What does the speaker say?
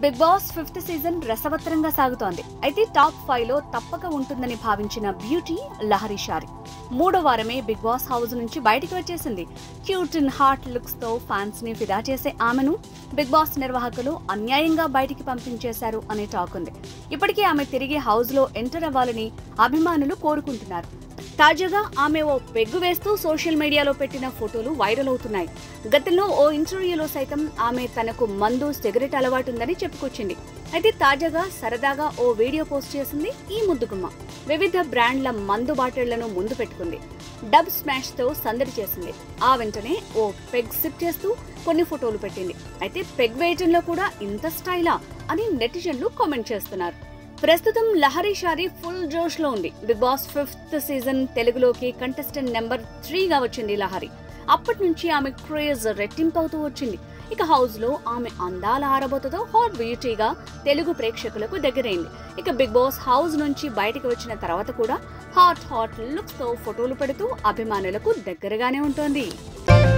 big Boss fifth season రసవత్తరంగా సాగుతోంది అయితే టాప్ ఫైవ్ లో తప్పక ఉంటుందని భావించిన బ్యూటీ లహరి షారి మూడో వారమే బిగ్ బాస్ హౌస్ నుంచి బయటికి వచ్చేసింది క్యూట్ అండ్ హార్ట్ లుక్స్ తో ఫ్యాన్స్ ని ఫిదా చేసే ఆమెను బిగ్ బాస్ నిర్వాహకులు అన్యాయంగా బయటికి పంపించేశారు అనే టాక్ ఉంది ఇప్పటికే ఆమె తిరిగి హౌస్ లో ఎంటర్ అవ్వాలని అభిమానులు కోరుకుంటున్నారు తాజాగా ఆమె ఓ పెగ్గు వేస్తూ సోషల్ మీడియాలో పెట్టిన ఫోటోలు వైరల్ అవుతున్నాయి గతంలో ఓ ఇంటర్వ్యూలో సైతం ఆమె తనకు మందు సిగరెట్ అలవాటుందని చెప్పుకొచ్చింది అయితే తాజాగా సరదాగా ఓ వీడియో పోస్ట్ చేసింది ఈ ముద్దుగుమ్మ వివిధ బ్రాండ్ల మందు బాటిళ్లను ముందు పెట్టుకుంది డబ్ స్మాష్ తో సందడి చేసింది ఆ వెంటనే ఓ పెగ్ సిప్ చేస్తూ కొన్ని ఫోటోలు పెట్టింది అయితే పెగ్ వేయటంలో కూడా ఇంత స్టైలా అని నెటిజన్లు కామెంట్ చేస్తున్నారు ప్రస్తుతం లహరి షారి ఫుల్ జోష్ లో ఉంది బిగ్ బాస్ ఫిఫ్త్ సీజన్ తెలుగులోకి కంటెస్టెంట్ నెంబర్ త్రీగా వచ్చింది లహరి అప్పటి నుంచి ఆమె క్రేజ్ రెట్టింపు అవుతూ వచ్చింది ఇక హౌస్ లో ఆమె అందాల ఆరబోతతో హాట్ బ్యూటీగా తెలుగు ప్రేక్షకులకు దగ్గరైంది ఇక బిగ్ బాస్ హౌస్ నుంచి బయటకు వచ్చిన తర్వాత కూడా హాట్ హాట్ లుక్స్ తో ఫోటోలు పెడుతూ అభిమానులకు దగ్గరగానే ఉంటోంది